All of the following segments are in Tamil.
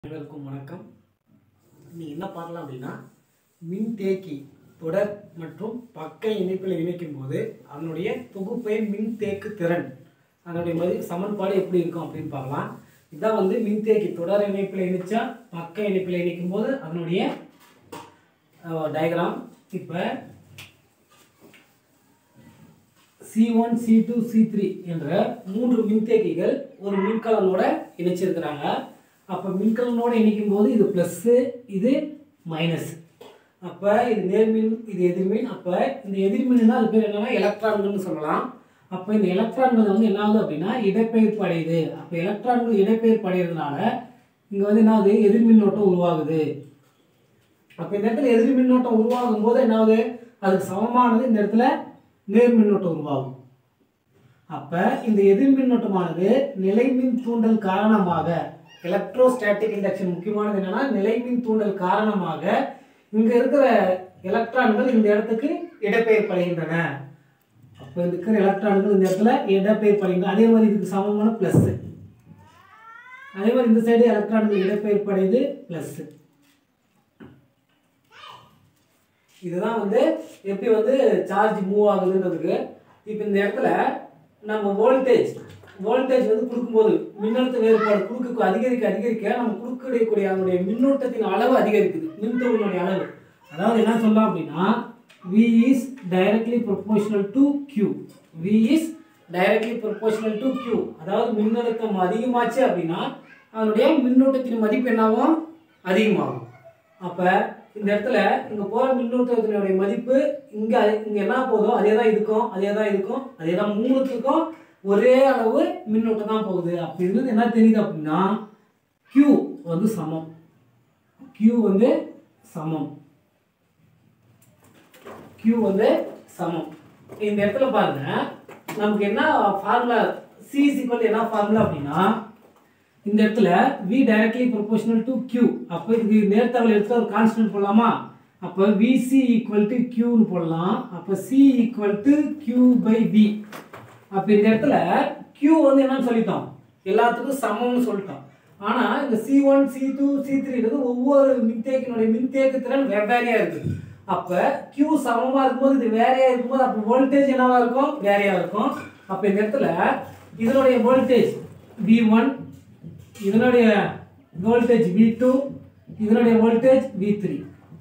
அனைவருக்கும் வணக்கம் இன்னைக்கு என்ன பார்க்கலாம் அப்படின்னா மின்தேக்கி தொடர் மற்றும் பக்க இணைப்பில் இணைக்கும் போது அதனுடைய தொகுப்பை மின்தேக்கு திறன் அதனுடைய மதி சமன்பாடு எப்படி இருக்கும் அப்படின்னு பார்க்கலாம் இதான் வந்து மின்தேக்கி தொடர் இணைப்பில் இணைச்சா பக்க இணைப்பில் இணைக்கும் போது அதனுடைய டயக்ராம் இப்போ C one C two C three என்ற மூன்று மின்தேக்கிகள் ஒரு மின்கலனோட இணைச்சிருக்கிறாங்க அப்போ மின்கலனோட இணைக்கும் போது இது ப்ளஸ்ஸு இது மைனஸ் அப்போ இது நேர்மின் இது எதிர்மின் அப்போ இந்த எதிர்மின்னா அது பேர் என்னன்னா எலக்ட்ரான்கள்னு சொல்லலாம் அப்போ இந்த எலக்ட்ரான்கள் வந்து என்ன ஆகுது அப்படின்னா இடப்பெயர்ப்பு அடையுது அப்போ எலக்ட்ரான்கள் இடப்பெயர்ப்பு அடைகிறதுனால இங்கே வந்து என்ன ஆகுது எதிர்மின்னோட்டம் உருவாகுது அப்போ இந்த இடத்துல எதிர் மின்னோட்டம் உருவாகும் போது என்ன ஆகுது அதுக்கு சமமானது இந்த இடத்துல நேர் மின்னோட்டம் உருவாகும் அப்போ இந்த எதிர் மின்னோட்டமானது நிலைமின் தூண்டல் காரணமாக எலக்ட்ரோஸ்டாட்டிக் இண்டக்ஷன் முக்கியமானது என்னன்னா நிலைமின் தூண்டல் காரணமாக இங்கே இருக்கிற எலக்ட்ரான்கள் இந்த இடத்துக்கு இடப்பெயர்ப்படைகின்றன அப்போ இருக்கிற எலக்ட்ரான்கள் இந்த இடத்துல இடப்பெயர்ப்படைகின்றன அதே மாதிரி இதுக்கு சமமான ப்ளஸ் அதே மாதிரி இந்த சைடு எலக்ட்ரான்கள் இடப்பெயர்ப்படையுது ப்ளஸ்ஸு இதுதான் வந்து எப்படி வந்து சார்ஜ் மூவ் ஆகுதுன்றதுக்கு இப்போ இந்த இடத்துல நம்ம வோல்டேஜ் வோல்டேஜ் வந்து கொடுக்கும்போது மின்னழுத்த வேறுபாடு குறுக்கு அதிகரிக்க அதிகரிக்க நம்ம குறுக்கிடக்கூடிய அதனுடைய மின்னோட்டத்தின் அளவு அதிகரிக்குது மின்தொகுனுடைய அளவு அதாவது என்ன சொல்லலாம் அப்படின்னா V is directly proportional to Q V is directly proportional to Q அதாவது மின்னழுத்தம் அதிகமாச்சு அப்படின்னா அதனுடைய மின்னோட்டத்தின் மதிப்பு என்னாகும் அதிகமாகும் அப்போ இந்த இடத்துல இங்கே போகிற மின்னோட்டத்தினுடைய மதிப்பு இங்கே இங்கே என்ன போதோ அதே தான் இருக்கும் அதே தான் இருக்கும் அதே தான் மூணுத்துக்கும் ஒரே அளவு மின்னோட்டம் தான் போகுது அப்படின்றது என்ன தெரியுது அப்படின்னா Q வந்து சமம் Q வந்து சமம் Q வந்து சமம் இந்த இடத்துல பாருங்க நமக்கு என்ன formula C is equal to என்ன ஃபார்முலா அப்படின்னா இந்த இடத்துல V directly proportional to Q அப்போ இதுக்கு நேர்த்தவல் எடுத்து ஒரு கான்ஸ்டன்ட் போடலாமா அப்போ VC equal to Q னு போடலாம் அப்போ C equal to Q by V அப்போ இந்த இடத்துல Q வந்து என்னன்னு சொல்லிட்டோம் எல்லாத்துக்கும் சமம்னு சொல்லிட்டோம் ஆனா இந்த C one C two C த்ரீன்றது ஒவ்வொரு மின்தேக்கினுடைய மின்தேக்கு திறன் வெவ்வேறையா இருக்கு அப்ப Q சமமா இருக்கும்போது இது வேறையா இருக்கும்போது அப்போ வோல்டேஜ் என்னவா இருக்கும் வேறையா இருக்கும் அப்ப இந்த இடத்துல இதனுடைய வோல்டேஜ் வி ஒன் இதனுடைய வோல்டேஜ் வி டூ இதனுடைய வோல்டேஜ் வி த்ரீ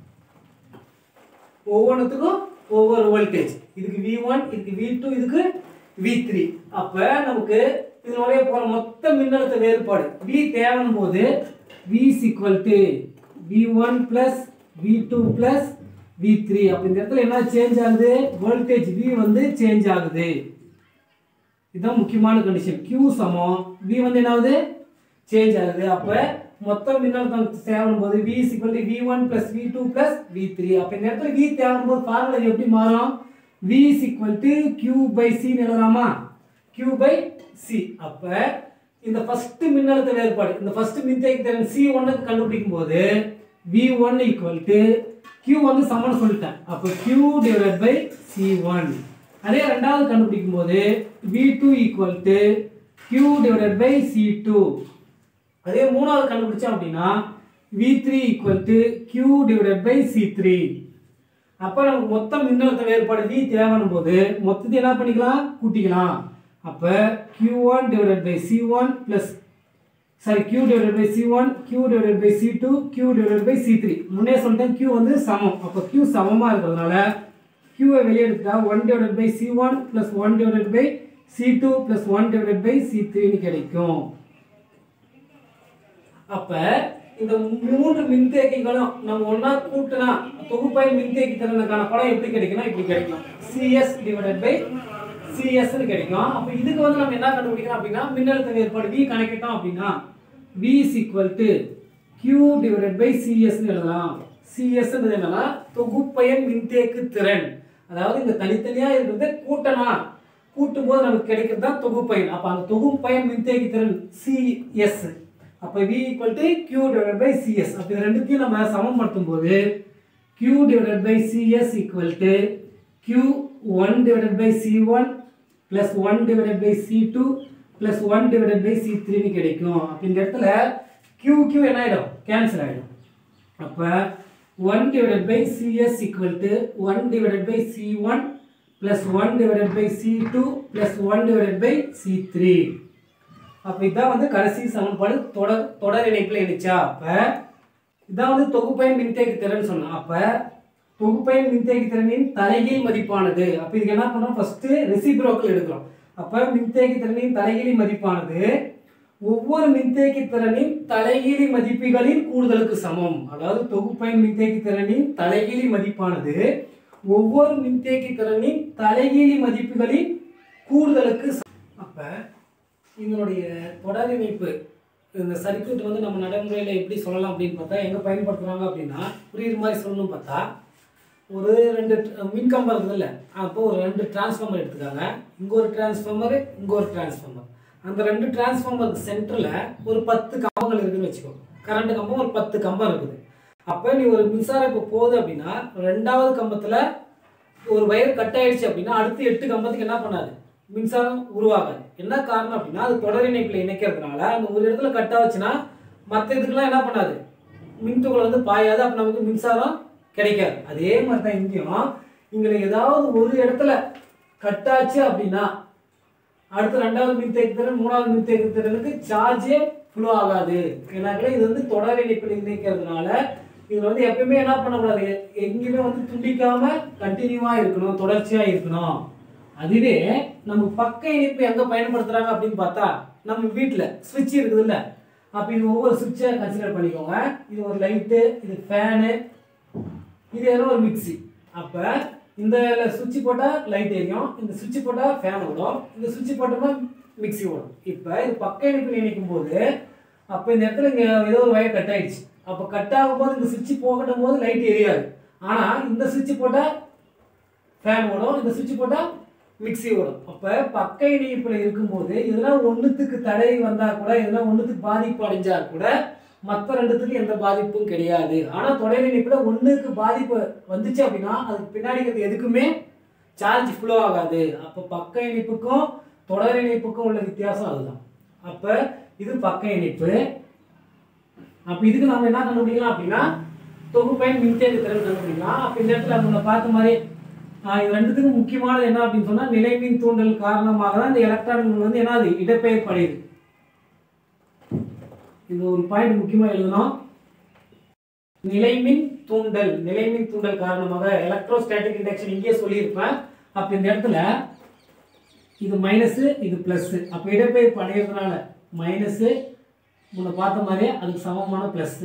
ஒவ்வொன்றுத்துக்கும் ஒவ்வொரு வோல்டேஜ் இதுக்கு வி ஒன் இதுக்கு வி டூ இதுக்கு வி த்ரீ அப்போ நமக்கு இதனுடைய போகிற மொத்த மின்னழுத்த வேறுபாடு வி தேவைன்னும் போது V equal to V one plus V two plus V three அப்போ இந்த இடத்துல என்ன சேஞ்ச் ஆகுது வோல்டேஜ் வி வந்து சேஞ்ச் ஆகுது இதுதான் முக்கியமான கண்டிஷன் Q சமம் V வந்து என்ன ஆகுது சேஞ்ச் ஆகுது அப்போ மொத்த மின்னழுத்தம் தேவைப்படும் போது V is equal to V1 plus V2 plus V3 அப்போ இந்த இடத்துல V தேவைப்படும் போது ஃபார்முலா எப்படி மாறும் V is equal to Q by C ன்னு எழுதலாமா Q by C அப்போ இந்த ஃபர்ஸ்ட் மின்னழுத்த வேறுபாடு இந்த ஃபர்ஸ்ட் மின்தேக்கி திறன் C ஒன்னுக்கு கண்டுபிடிக்கும் போது V1 equal to Q வந்து சமன்னு சொல்லிட்டேன் அப்போ Q divided by C1 அதே ரெண்டாவது கண்டுபிடிக்கும் போது V2 equal to Q divided by C2 அதே மூணாவது கண்டுபிடிச்சோம் அப்படின்னா V3 equal to Q divided by C3 அப்போ நமக்கு மொத்த மின்னழுத்த வேறுபாடு V தேவைன்னும் போது மொத்தத்தை என்ன பண்ணிக்கலாம் கூட்டிக்கலாம் அப்போ Q1 divided by C1 plus sorry Q divided by C1 Q divided by C2 Q divided by C3 முன்னே சொல்லிட்டேன் Q வந்து சமம் அப்போ Q சமமாக இருக்கிறதுனால Q ஐ வெளியே எடுத்துட்டா one divided by C one plus one divided by C two plus one divided by C த்ரீன்னு கிடைக்கும் அப்ப இந்த மூன்று மின்தேக்கிகளும் நம்ம ஒண்ணா கூட்டினா தொகுப்பாய் மின்தேக்கி திறனுக்கான படம் எப்படி கிடைக்கும்னா இப்படி கிடைக்கும் சிஎஸ் டிவைடட் பை சிஎஸ்ன்னு கிடைக்கும் அப்ப இதுக்கு வந்து நம்ம என்ன கண்டுபிடிக்கணும் அப்படின்னா மின்னழுத்த வேறுபாடு V கணக்கிட்டோம் அப்படின்னா V is equal to Q divided by CS ன்னு எழுதலாம் CS ன்றது என்னன்னா தொகுப்பயன் மின்தேக்கு திறன் அதாவது இந்த தனித்தனியா இருக்கிறது கூட்டனா கூட்டும் போது நமக்கு கிடைக்கிறது தான் தொகுப்பயன் அப்ப அந்த தொகுப்பயன் மின்தேக்கி திறன் சிஎஸ் அப்ப V equal to Q divided by CS அப்ப இது ரெண்டுத்தையும் நம்ம சமப்படுத்தும் போது Q divided by CS equal to Q1 divided by C1 plus 1 divided by C2 plus 1 divided by C3 ன்னு கிடைக்கும் அப்ப இந்த இடத்துல Q Q என்ன ஆகிடும் கேன்சல் ஆகிடும் அப்போ one divided by CS equal to one divided by C one plus one divided by C two plus one divided by C three அப்போ இதான் வந்து கடைசி சமன்பாடு தொடர் தொடர் இணைப்பில் இணைச்சா அப்போ இதான் வந்து தொகுப்பயன் மின்தேக்கு திறன் சொன்னோம் அப்போ தொகுப்பயன் மின்தேக்கு திறனின் தலைகீழ் மதிப்பானது அப்போ இதுக்கு என்ன பண்ணோம் ஃபஸ்ட்டு ரெசிப்ரோக்கல் எடுக்கிறோம் அப்போ மின்தேக்கி திறனின் தலைகீழி மதிப்பானது ஒவ்வொரு மின்தேக்கி திறனின் தலைகீழி மதிப்புகளின் கூடுதலுக்கு சமம் அதாவது தொகுப்பயன் மின்தேக்கி திறனின் தலைகீழி மதிப்பானது ஒவ்வொரு மின்தேக்கி திறனின் தலைகீழி மதிப்புகளின் கூடுதலுக்கு சமம். அப்ப இதனுடைய தொடர் இணைப்பு இந்த சர்க்யூட் வந்து நம்ம நடைமுறையில் எப்படி சொல்லலாம் அப்படின்னு பார்த்தா எங்கே பயன்படுத்துகிறாங்க அப்படின்னா புரியுற மாதிரி சொல்லணும்னு பார்த்தா ஒரு ரெண்டு ட- மின்கம்பம் இருக்குதுல்ல அப்போ ஒரு ரெண்டு டிரான்ஸ்ஃபார்மர் எடுத்துக்காங்க இங்கே ஒரு டிரான்ஸ்ஃபார்மர் இங்கே ஒரு டிரான்ஸ்ஃபார்மர் அந்த ரெண்டு டிரான்ஸ்ஃபார்மருக்கு சென்டரில் ஒரு பத்து கம்பங்கள் இருக்குன்னு வச்சுக்கோ கரண்ட் கம்பம் ஒரு பத்து கம்பம் இருக்குது அப்போ நீ ஒரு மின்சாரம் இப்போ போகுது அப்படின்னா ரெண்டாவது கம்பத்தில் ஒரு வயர் கட் ஆயிடுச்சு அப்படின்னா அடுத்து எட்டு கம்பத்துக்கு என்ன பண்ணாது மின்சாரம் உருவாகாது என்ன காரணம் அப்படின்னா அது தொடர் இணைப்பில் இணைக்கிறதுனால அந்த ஒரு இடத்துல கட் ஆச்சுன்னா மற்ற இதுக்கெல்லாம் என்ன பண்ணாது மின்துகள் வந்து பாயாது அப்போ நமக்கு மின்சாரம் கிடைக்காது அதே மாதிரி தான் இங்கேயும் இங்கே ஏதாவது ஒரு இடத்துல கட் ஆச்சு அப்படின்னா அடுத்து ரெண்டாவது மின்தேக்கு திறன் மூணாவது மின்தேக்கு திறனுக்கு சார்ஜே ஃப்ளோ ஆகாது ஏன்னாக்கல இது வந்து தொடர் இணைப்பில் இணைக்கிறதுனால இதுல வந்து எப்பயுமே என்ன பண்ணக்கூடாது எங்கேயுமே வந்து துண்டிக்காம கண்டினியூவா இருக்கணும் தொடர்ச்சியா இருக்கணும் அதுவே நம்ம பக்க இணைப்பு எங்க பயன்படுத்துறாங்க அப்படின்னு பார்த்தா நம்ம வீட்டில் சுவிட்ச் இருக்குதுல்ல அப்ப இது ஒவ்வொரு சுவிட்சை கன்சிடர் பண்ணிக்கோங்க இது ஒரு லைட்டு இது ஃபேனு இது ஏதோ ஒரு மிக்ஸி அப்போ இந்த சுவிட்ச் போட்டால் லைட் எரியும் இந்த சுவிட்ச் போட்டால் ஃபேன் ஓடும் இந்த சுவிட்ச் போட்டோம்னா மிக்ஸி ஓடும் இப்போ இது பக்க இணைப்பில் இணைக்கும் போது அப்போ இந்த இடத்துல இங்கே ஏதோ ஒரு வயர் கட் ஆயிடுச்சு அப்போ கட் ஆகும்போது இந்த சுவிட்ச் போகட்டும் போது லைட் எரியாது ஆனால் இந்த சுவிட்ச் போட்டால் ஃபேன் ஓடும் இந்த சுவிட்ச் போட்டால் மிக்ஸி ஓடும் அப்போ பக்க இணைப்பில் இருக்கும்போது இதெல்லாம் ஒன்றுத்துக்கு தடை வந்தால் கூட இதெல்லாம் ஒன்றுத்துக்கு பாதிப்பு அடைஞ்சா கூட மற்ற ரெண்டுத்துக்கு எந்த பாதிப்பும் கிடையாது ஆனால் தொடர் இணைப்பில் ஒன்றுக்கு பாதிப்பு வந்துச்சு அப்படின்னா அதுக்கு பின்னாடி இருக்கிறது எதுக்குமே சார்ஜ் ஃப்ளோ ஆகாது அப்போ பக்க இணைப்புக்கும் தொடர் இணைப்புக்கும் உள்ள வித்தியாசம் அதுதான் அப்போ இது பக்க இணைப்பு அப்போ இதுக்கு நம்ம என்ன கண்டுபிடிக்கலாம் அப்படின்னா தொகுப்பயன் மின்தேக்கு திறன் கண்டுபிடிக்கலாம் அப்போ இந்த இடத்துல நம்ம பார்த்த மாதிரி ஆஹ் இது ரெண்டுத்துக்கும் முக்கியமானது என்ன அப்படின்னு சொன்னால் நிலைமின் தூண்டல் காரணமாக தான் இந்த எலக்ட்ரான்கள் வந்து என்ன அது இடப்பெயர்ப்படையுது இது ஒரு பாயிண்ட் முக்கியமாக எழுதணும் நிலைமின் தூண்டல் நிலைமின் தூண்டல் காரணமாக எலக்ட்ரோஸ்டாட்டிக் இண்டக்ஷன் இங்கேயே சொல்லியிருப்பேன் அப்போ இந்த இடத்துல இது மைனஸு இது ப்ளஸ்ஸு அப்போ இடப்பெயர்ப்பு அடையிறதுனால மைனஸு முன்ன பார்த்த மாதிரியே அதுக்கு சமமான ப்ளஸ்ஸு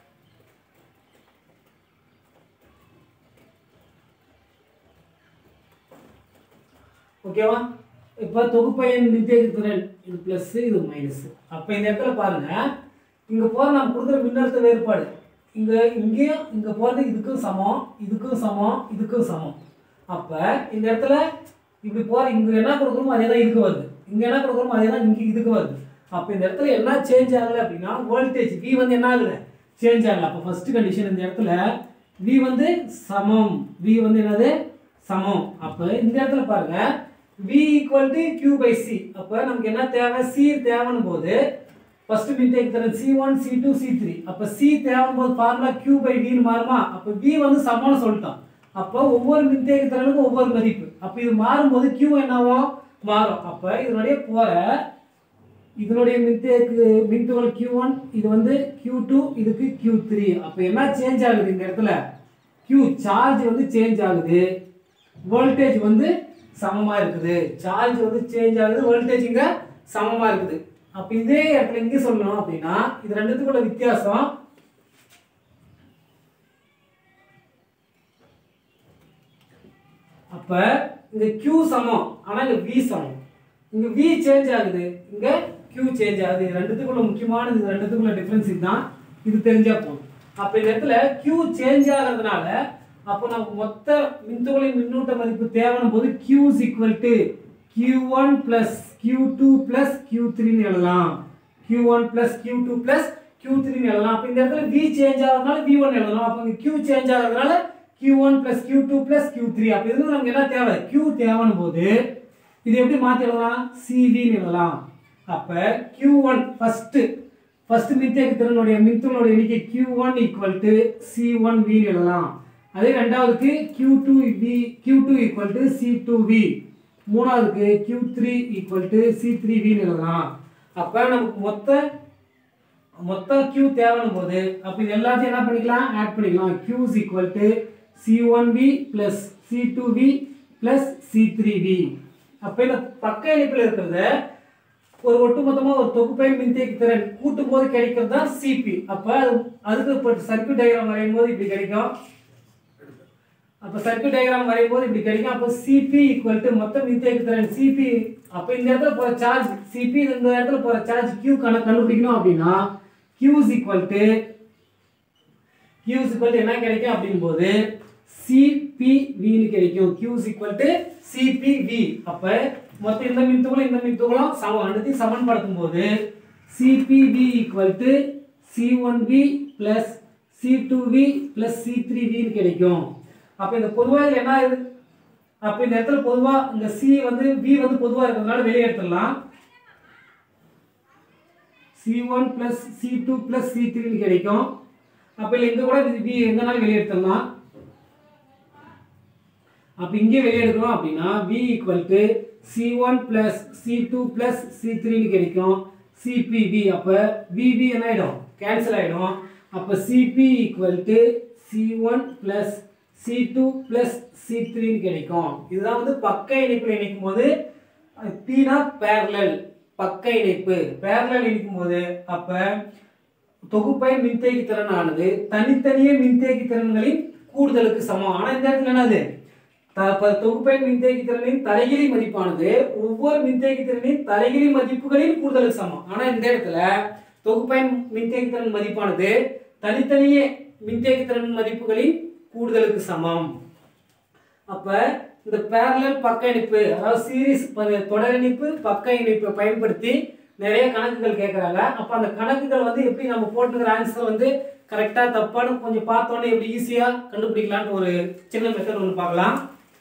ஓகேவா இப்போ தொகுப்பயன் மின்தேக்கு திறன் இது ப்ளஸ்ஸு இது மைனஸு அப்போ இந்த இடத்துல பாருங்க இங்கே போகிற நம்ம கொடுக்குற மின்னழுத்த வேறுபாடு இங்கே இங்கேயும் இங்கே போகிறது இதுக்கும் சமம் இதுக்கும் சமம் இதுக்கும் சமம் அப்போ இந்த இடத்துல இப்படி போகிற இங்கே என்ன கொடுக்குறோமோ அதே தான் இதுக்கு வருது இங்கே என்ன கொடுக்குறோமோ அதே தான் இங்கே இதுக்கு வருது அப்போ இந்த இடத்துல என்ன சேஞ்ச் ஆகலை அப்படின்னா வோல்டேஜ் V வந்து என்ன ஆகலை சேஞ்ச் ஆகலை அப்போ ஃபர்ஸ்ட் கண்டிஷன் இந்த இடத்துல V வந்து சமம் V வந்து என்னது சமம் அப்போ இந்த இடத்துல பாருங்க V equal to Q by C அப்போ நமக்கு என்ன தேவை C தேவைன்னு போது ஃபர்ஸ்ட் மின்தேக்கு திறன் C one C two C three அப்போ சி தேவைன்னு போது ஃபார்முலா கியூ பை வின்னு மாறுமா அப்போ V வந்து சமம்னு சொல்லிட்டோம் அப்போ ஒவ்வொரு மின்தேக்கு திறனுக்கும் ஒவ்வொரு மதிப்பு அப்போ இது மாறும்போது கியூ என்னவோ மாறும் அப்போ இதனுடைய போகிற இதனுடைய மின்தேக்கு மின்துகள் Q1 ஒன் இது வந்து Q2 டூ இதுக்கு Q3 த்ரீ அப்போ என்ன சேஞ்ச் ஆகுது இந்த இடத்துல Q சார்ஜ் வந்து சேஞ்ச் ஆகுது வோல்டேஜ் வந்து சமமா இருக்குது சார்ஜ் வந்து சேஞ்ச் ஆகுது வோல்டேஜ் இங்க சமமா இருக்குது அப்போ இதே இடத்துல இங்கே சொல்லணும் அப்படின்னா இது ரெண்டுத்துக்குள்ள வித்தியாசம் அப்ப இங்க Q சமம் ஆனா இங்க V சமம் இங்க V சேஞ்ச் ஆகுது இங்க Q சேஞ்ச் ஆகுது இது ரெண்டுத்துக்குள்ள முக்கியமானது இது ரெண்டுத்துக்குள்ள டிஃபரன்ஸ் இதுதான் இது தெரிஞ்சா போதும் அப்ப இந்த இடத்துல Q சேஞ்ச் ஆகிறதுனால அப்போ நமக்கு மொத்த மின்துகளின் மின்னூட்ட மதிப்பு தேவைன்னு போது Q is equal to Q1 plus Q2 plus Q3 ன்னு எழுதலாம் Q1 plus Q2 plus Q3 ன்னு எழுதலாம் அப்ப இந்த இடத்துல V சேஞ்ச் ஆகிறதுனால V1 எழுதணும் அப்ப இங்க Q சேஞ்ச் ஆகிறதுனால Q1 plus Q2 plus Q3 அப்ப இதுல நமக்கு என்ன தேவை Q தேவைன்னு போது இது எப்படி மாத்தி எழுதலாம் CV ன்னு எழுதலாம் அப்ப Q1 ஃபர்ஸ்ட் ஃபர்ஸ்ட் மின்தேக்கு திறனுடைய மின்துகளுடைய எண்ணிக்கை Q one equal to C one வின்னு எழுதலாம் அதே ரெண்டாவதுக்கு Q two V Q two equal to C two V மூணாவதுக்கு Q three equal to C three வின்னு எழுதலாம் அப்போ நமக்கு மொத்த மொத்தம் Q தேவைன்னும் போது அப்போ இது எல்லாத்தையும் என்ன பண்ணிக்கலாம் ஆட் பண்ணிக்கலாம் Q is equal to C1V plus C2V plus C3V அப்போ இந்த பக்க இணைப்பில் இருக்கிறத ஒரு ஒட்டுமொத்தமாக ஒரு தொகுப்பயன் மின்தேக்கி திறன் கூட்டும் போது கிடைக்கிறது தான் சிபி அப்போ அது அதுக்கு இப்போ சர்க்யூட் டயக்ராம் வரையும் போது இப்படி கிடைக்கும் அப்போ சர்க்யூட் டயக்ராம் வரையும் போது இப்படி கிடைக்கும் அப்போ சிபி ஈக்குவல் டு மொத்த மின்தேக்கு திறன் சிபி அப்போ இந்த இடத்துல போகிற சார்ஜ் சிபி இந்த இடத்துல போகிற சார்ஜ் கியூ கணக்கு கண்டுபிடிக்கணும் அப்படின்னா Q is equal to Q is equal to என்ன கிடைக்கும் அப்படின் போது சிபிவின்னு கிடைக்கும் Q is equal to CPV அப்போ மொத்தம் இந்த மின்துகளும் இந்த மின்துகளும் சமம் ரெண்டுத்தையும் சமன்படுத்தும் போது CPV equal to C one V plus C two V plus C three வின்னு கிடைக்கும் அப்போ இந்த பொதுவாக என்ன இது அப்போ இந்த இடத்துல பொதுவாக இந்த சி வந்து வி வந்து பொதுவாக இருக்கிறதுனால வெளியே எடுத்துடலாம் C one plus C two plus C த்ரீன்னு கிடைக்கும் அப்போ இல்லை இங்கே கூட வி எங்கனாலும் வெளியே எடுத்துடலாம் அப்போ இங்கே வெளியே எடுக்கிறோம் அப்படின்னா V equal to C one plus C two plus C த்ரீன்னு கிடைக்கும் சிபிவி அப்போ விவி என்ன ஆகிடும் கேன்சல் ஆகிடும் அப்போ CP equal to C one plus C two plus C த்ரீன்னு கிடைக்கும் இதுதான் வந்து பக்க இணைப்பில் இணைக்கும் போது பீனா பேரலல் பக்க இணைப்பு பேரலல் இணைக்கும் போது அப்போ தொகுப்பை மின்தேக்கி திறனானது தனித்தனியே மின்தேக்கி திறன்களின் கூடுதலுக்கு சமம் ஆனால் இந்த இடத்துல என்னது த- ப- தொகுப்பை மின்தேக்கி திறனின் தலைகிரி மதிப்பானது ஒவ்வொரு மின்தேக்கி திறனின் தலைகிரி மதிப்புகளின் கூடுதலுக்கு சமம் ஆனால் இந்த இடத்துல தொகுப்பை மின்தேக்கி திறன் மதிப்பானது தனித்தனியே மின்தேக்கி திறன் மதிப்புகளின் கூடுதலுக்கு சமம் அப்ப இந்த parallel பக்க இணைப்பு அதாவது சீரிஸ் தொடர் இணைப்பு பக்க இணைப்பை பயன்படுத்தி நிறைய கணக்குகள் கேட்குறாங்க அப்போ அந்த கணக்குகள் வந்து எப்படி நம்ம போட்டுக்கிற ஆன்சர் வந்து கரெக்டாக தப்பான்னு கொஞ்சம் பார்த்தோன்னே எப்படி ஈஸியாக கண்டுபிடிக்கலாம்னு ஒரு சின்ன மெத்தட் ஒன்று பார்க்கலாம்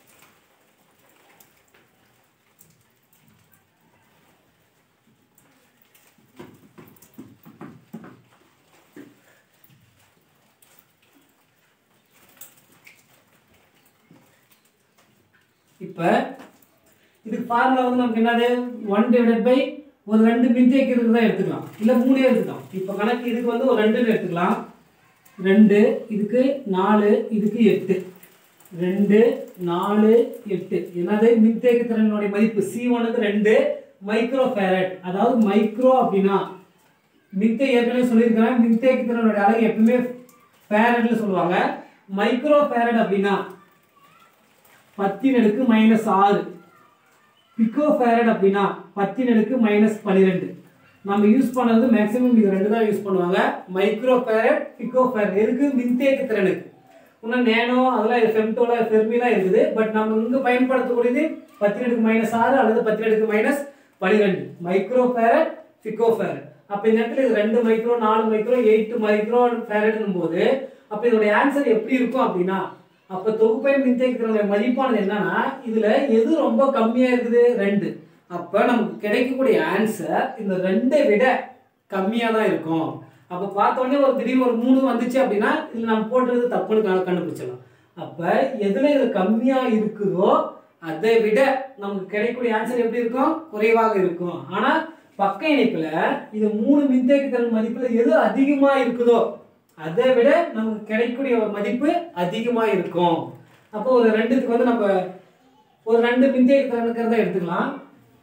இப்போ இதுக்கு ஃபார்முலா வந்து நமக்கு என்னது ஒன் டிவைடட் பை ஒரு ரெண்டு மின்தேக்கி தான் எடுத்துக்கலாம் இல்லை மூணே எடுத்துக்கலாம் இப்போ கணக்கு இதுக்கு வந்து ஒரு ரெண்டுன்னு எடுத்துக்கலாம் ரெண்டு இதுக்கு நாலு இதுக்கு எட்டு ரெண்டு நாலு எட்டு என்னது மின்தேக்கு திறனுடைய மதிப்பு சி ஒனுக்கு ரெண்டு மைக்ரோ ஃபேரட் அதாவது மைக்ரோ அப்படின்னா மின்தே ஏற்கனவே சொல்லியிருக்கிறேன் மின்தேக்கு திறனுடைய அழகு எப்பவுமே ஃபேரட்ல சொல்லுவாங்க மைக்ரோ ஃபேரட் அப்படின்னா பத்தின் அடுக்கு மைனஸ் ஆறு பிக்கோ ஃபேரட் அப்படின்னா பத்தின் அடுக்கு மைனஸ் பன்னிரெண்டு நம்ம யூஸ் பண்ணது மேக்ஸிமம் இது ரெண்டு தான் யூஸ் பண்ணுவாங்க மைக்ரோ ஃபேரட் பிக்கோ ஃபேரட் எதுக்கு மின்தேக்கு திறனுக்கு இன்னும் நேனோ அதெல்லாம் இது ஃபெம்டோல ஃபெர்மிலாம் இருக்குது பட் நம்ம இங்கே பயன்படுத்தக்கூடியது பத்தின் அடுக்கு மைனஸ் ஆறு அல்லது பத்தின் அடுக்கு மைனஸ் பன்னிரெண்டு மைக்ரோ ஃபேரட் பிக்கோ ஃபேரட் அப்போ இந்த இடத்துல இது ரெண்டு மைக்ரோ நாலு மைக்ரோ எயிட் மைக்ரோ ஃபேரட்னும் போது அப்போ இதோடைய ஆன்சர் எப்படி இருக்கும் அப்படின்னா அப்போ தொகுப்பை மின்தேக்கத்தினுடைய மதிப்பானது என்னன்னா இதுல எது ரொம்ப கம்மியா இருக்குது ரெண்டு அப்போ நமக்கு கிடைக்கக்கூடிய ஆன்சர் இந்த ரெண்டை விட கம்மியா தான் இருக்கும் அப்போ பார்த்த உடனே ஒரு திடீர்னு ஒரு மூணு வந்துச்சு அப்படின்னா இதுல நம்ம போட்டது தப்புன்னு கண்டு- கண்டுபிடிச்சிடலாம் அப்போ எதுல இது கம்மியா இருக்குதோ அதை விட நமக்கு கிடைக்கக்கூடிய ஆன்சர் எப்படி இருக்கும் குறைவாக இருக்கும் ஆனா பக்க இணைப்புல இது மூணு மின்தேக்கு திறன் மதிப்புல எது அதிகமா இருக்குதோ அதை விட நமக்கு கிடைக்கக்கூடிய ஒரு மதிப்பு அதிகமா இருக்கும் அப்போ ஒரு ரெண்டுத்துக்கு வந்து நம்ம ஒரு ரெண்டு மின்தேக்கு திறனுக்கிறத எடுத்துக்கலாம்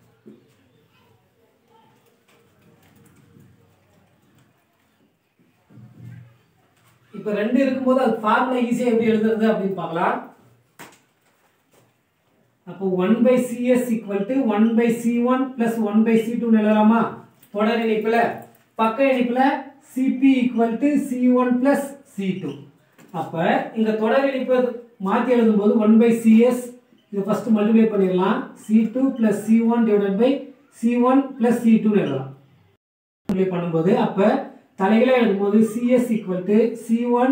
இப்போ ரெண்டு இருக்கும்போது அது ஃபார்முலா ஈஸியாக எப்படி எழுதுறது அப்படின்னு பார்க்கலாம் அப்போ one by CS equal to one by C one plus one by C two எழுதலாமா தொடர் இணைப்பில் பக்க இணைப்பில் CP equal to C one plus C two அப்போ இங்கே தொடர் இணைப்பு மாற்றி எழுதும்போது ஒன் பை சிஎஸ் இது ஃபஸ்ட்டு மல்டிப்ளை பண்ணிடலாம் C two plus C one divided by C one plus C டூன்னு எழுதலாம் மல்டிப்ளை பண்ணும்போது அப்போ தலைகளாக எழுதும்போது CS equal to C one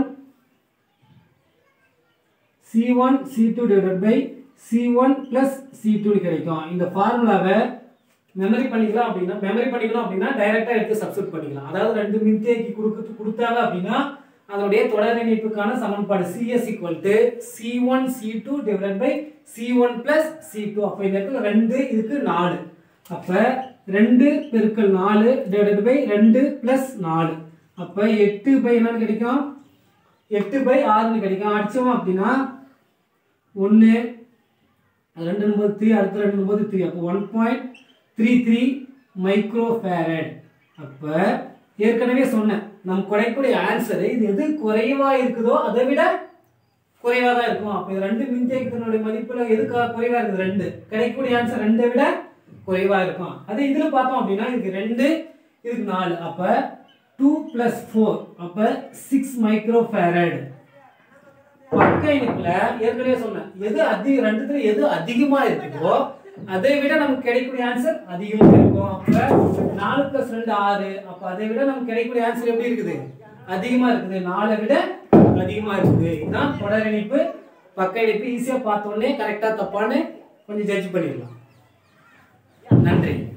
C one C two divided by C one plus C two கிடைக்கும் இந்த ஃபார்முலாவை மெமரி பண்ணிக்கலாம் அப்படின்னா மெமரி பண்ணிக்கலாம் அப்படின்னா டைரக்டா எடுத்து சப்ஸ்டிட் பண்ணிக்கலாம் அதாவது ரெண்டு மின்தேக்கி கொடுக்க கொடுத்தாங்க அப்படின்னா அதனுடைய தொடர் இணைப்புக்கான சமன்பாடு CS equal to C one C two divide by C one plus C two அப்போ இந்த இடத்துல ரெண்டு இதுக்கு நாலு அப்போ ரெண்டு பெருக்கல் நாலு டிவைட் பை ரெண்டு பிளஸ் நாலு அப்போ எட்டு பை என்னன்னு கிடைக்கும் எட்டு பை ஆறுன்னு கிடைக்கும் அடிச்சோம் அப்படின்னா ஒன்று ரெண்டு ஒன்பது த்ரீ அடுத்த ரெண்டு ஒன்பது த்ரீ அப்போ one point three three micro farad அப்போ ஏற்கனவே சொன்னேன் நம் குறைக்கூடிய ஆன்சர் இது எது குறைவா இருக்குதோ அதை விட குறைவா தான் இருக்கும் அப்போ இது ரெண்டு மின்தேக்கத்தினுடைய மதிப்புல எதுக்காக குறைவா இருக்குது ரெண்டு கிடைக்கக்கூடிய ஆன்சர் ரெண்டை விட குறைவா இருக்கும் அதே இதுல பார்த்தோம் அப்படின்னா இதுக்கு ரெண்டு இதுக்கு நாலு அப்ப டூ பிளஸ் ஃபோர் அப்ப சிக்ஸ் மைக்ரோ ஃபேரட் பக்க இணைப்புல ஏற்கனவே சொன்னேன் எது அதிக ரெண்டுத்துல எது அதிகமா இருக்குதோ அதை விட நமக்கு கிடைக்கக்கூடிய ஆன்சர் அதிகமா இருக்கும் அப்ப நாலு பிளஸ் ரெண்டு ஆறு அப்ப அதை விட நமக்கு கிடைக்கக்கூடிய ஆன்சர் எப்படி இருக்குது அதிகமா இருக்குது நாலை விட அதிகமா இருக்குது இதுதான் தொடர் இணைப்பு பக்க இணைப்பு ஈஸியா பார்த்த உடனே கரெக்டா தப்பான்னு கொஞ்சம் ஜட்ஜ் பண்ணிடலாம் நன்றி